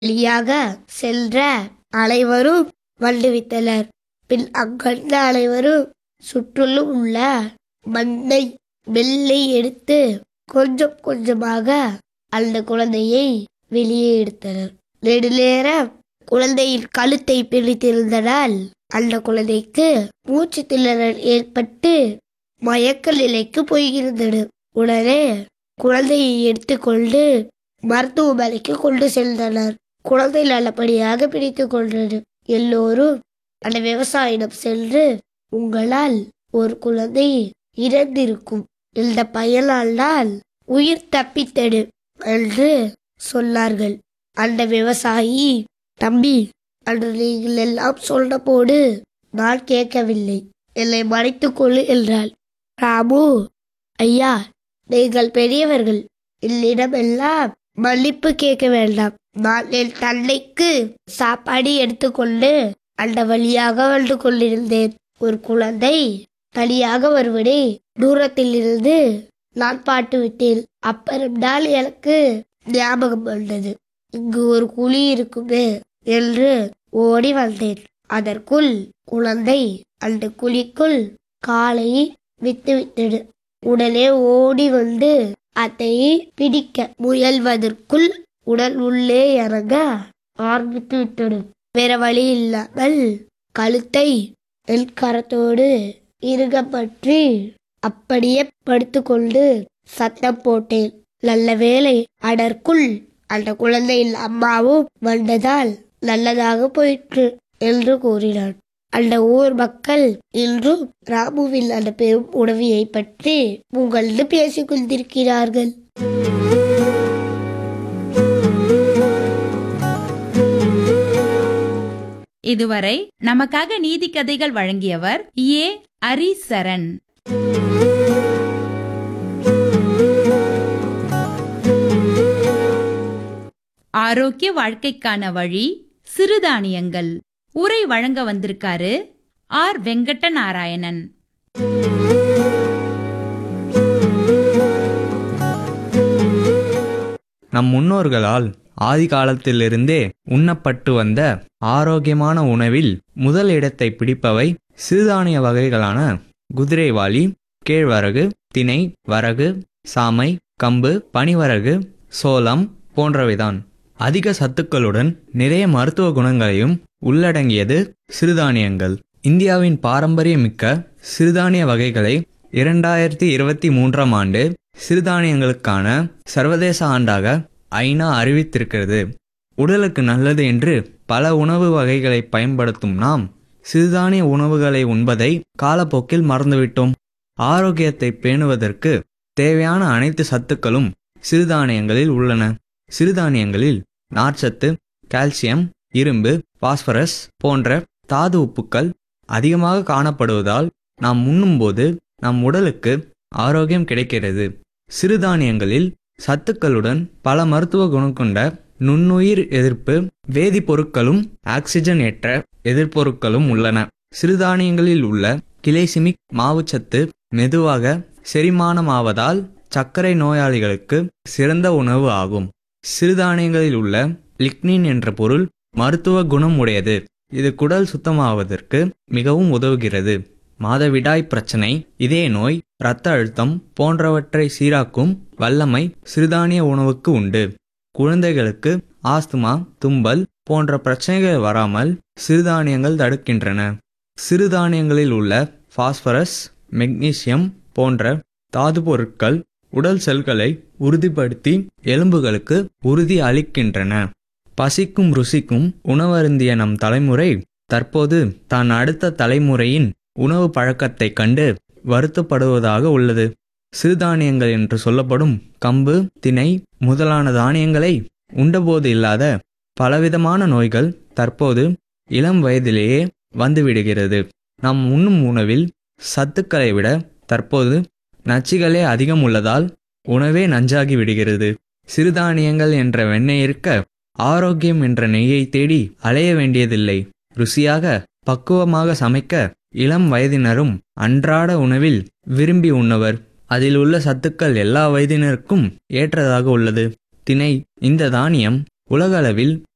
வழியாக சென்ற அனைவரும் வந்துவிட்டனர் பின் அங்கந்த அனைவரும் சுற்றிலும் உள்ள மண்ணை மெல்லை எடுத்து கொஞ்சம் கொஞ்சமாக அந்த குழந்தையை வெளியே எடுத்தனர் நெடுநேரம் குழந்தையின் கழுத்தை பிடித்திருந்ததால் அந்த குழந்தைக்கு மூச்சு திணறல் ஏற்பட்டு மயக்க நிலைக்கு போயிருந்தது உடனே குழந்தையை எடுத்துக்கொண்டு மருத்துவமனைக்கு கொண்டு சென்றனர் குழந்தை நல்லபடியாக பிடித்து கொண்டது எல்லோரும் அந்த விவசாயிடம் சென்று உங்களால் ஒரு குழந்தை இறந்திருக்கும் இந்த பயனால் தான் உயிர் தப்பித்தது என்று சொன்னார்கள் அந்த விவசாயி தம்பி அன்று நீங்கள் எல்லாம் சொன்னபோது நான் கேட்கவில்லை என்னை மறைத்துக் கொள்ளு என்றாள் ராமு ஐயா நீங்கள் பெரியவர்கள் என்னிடம் எல்லாம் மன்னிப்பு கேட்க வேண்டாம் நான் என் தந்தைக்கு சாப்பாடு எடுத்துக்கொண்டு அந்த வழியாக வந்து கொண்டிருந்தேன் ஒரு குழந்தை தனியாக வருவதை தூரத்தில் இருந்து நான் பார்த்து விட்டேன் அப்புறம்தான் எனக்கு ஞாபகம் வந்தது இங்கு ஒரு குழி இருக்குமே என்று ஓடி வந்தேன் அதற்குள் குழந்தை அந்த குழிக்குள் காலை விட்டுவிட்டது உடனே ஓடி வந்து அதை பிடிக்க முயல்வதற்குள் உடல் உள்ளே இறங்க ஆரம்பித்து விட்டது வேற வழி இல்லாமல் கழுத்தை என் கரத்தோடு இறுக பற்றி அப்படியே படுத்துக்கொண்டு சத்தம் போட்டேன் நல்ல வேளை அதற்குள் அந்த குழந்தையின் அம்மாவும் வந்ததால் நல்லதாக போயிற்று என்று கூறினான் அந்த ஊர் மக்கள் இன்றும் ராமுவின் அந்த பெரும் உதவியை பற்றி புகழ்ந்து பேசிக் கொண்டிருக்கிறார்கள் இதுவரை நமக்காக நீதி கதைகள் வழங்கியவர் ஏ அரிசரண் ஆரோக்கிய வாழ்க்கைக்கான வழி சிறுதானியங்கள் உரை வழங்க வந்திருக்காரு ஆர் வெங்கட்ட நாராயணன் நம் முன்னோர்களால் ஆதி காலத்திலிருந்தே உண்ணப்பட்டு வந்த ஆரோக்கியமான உணவில் முதல் இடத்தை பிடிப்பவை சிறுதானிய வகைகளான குதிரைவாளி கேழ்வரகு திணை வரகு சாமை கம்பு பனிவரகு சோளம் போன்றவைதான் அதிக சத்துக்களுடன் நிறைய மருத்துவ குணங்களையும் உள்ளடங்கியது சிறுதானியங்கள் இந்தியாவின் பாரம்பரியமிக்க சிறுதானிய வகைகளை இரண்டாயிரத்தி இருபத்தி மூன்றாம் ஆண்டு சிறுதானியங்களுக்கான சர்வதேச ஆண்டாக ஐநா அறிவித்திருக்கிறது உடலுக்கு நல்லது என்று பல உணவு வகைகளை பயன்படுத்தும் நாம் சிறுதானிய உணவுகளை உண்பதை காலப்போக்கில் மறந்துவிட்டோம் ஆரோக்கியத்தை பேணுவதற்கு தேவையான அனைத்து சத்துக்களும் சிறுதானியங்களில் உள்ளன சிறுதானியங்களில் நார்ச்சத்து கால்சியம் இரும்பு பாஸ்பரஸ் போன்ற தாது உப்புக்கள் அதிகமாக காணப்படுவதால் நாம் உண்ணும்போது நம் உடலுக்கு ஆரோக்கியம் கிடைக்கிறது சிறுதானியங்களில் சத்துக்களுடன் பல மருத்துவ குணம் கொண்ட நுண்ணுயிர் எதிர்ப்பு வேதிப்பொருட்களும் ஆக்சிஜன் ஏற்ற எதிர்ப்பொருட்களும் உள்ளன சிறுதானியங்களில் உள்ள கிளைசிமிக் மாவுச்சத்து மெதுவாக செரிமானமாவதால் சர்க்கரை நோயாளிகளுக்கு சிறந்த உணவு ஆகும் சிறுதானியங்களில் உள்ள லிக்னின் என்ற பொருள் மருத்துவ குணம் உடையது இது குடல் சுத்தமாவதற்கு மிகவும் உதவுகிறது மாதவிடாய் பிரச்சனை இதய நோய் இரத்த அழுத்தம் போன்றவற்றை சீராக்கும் வல்லமை சிறுதானிய உணவுக்கு உண்டு குழந்தைகளுக்கு ஆஸ்துமா தும்பல் போன்ற பிரச்சனைகள் வராமல் சிறுதானியங்கள் தடுக்கின்றன சிறுதானியங்களில் உள்ள பாஸ்பரஸ் மெக்னீசியம் போன்ற தாது பொருட்கள் உடல் செல்களை உறுதிப்படுத்தி எலும்புகளுக்கு உறுதி அளிக்கின்றன பசிக்கும் ருசிக்கும் உணவருந்திய நம் தலைமுறை தற்போது தான் அடுத்த தலைமுறையின் உணவு பழக்கத்தைக் கண்டு வருத்தப்படுவதாக உள்ளது சிறுதானியங்கள் என்று சொல்லப்படும் கம்பு திணை முதலான தானியங்களை உண்டபோது இல்லாத பலவிதமான நோய்கள் தற்போது இளம் வயதிலேயே வந்துவிடுகிறது நாம் உண்ணும் உணவில் சத்துக்களை விட தற்போது நச்சுகளே அதிகம் உள்ளதால் உணவே நஞ்சாகி விடுகிறது சிறுதானியங்கள் என்ற வெண்ணெய் இருக்க ஆரோக்கியம் என்ற நெய்யை தேடி அலைய வேண்டியதில்லை ருசியாக பக்குவமாக சமைக்க இளம் வயதினரும் அன்றாட உணவில் விரும்பி உண்ணவர் அதில் உள்ள சத்துக்கள் எல்லா வயதினருக்கும் ஏற்றதாக உள்ளது திணை இந்த தானியம் உலகளவில்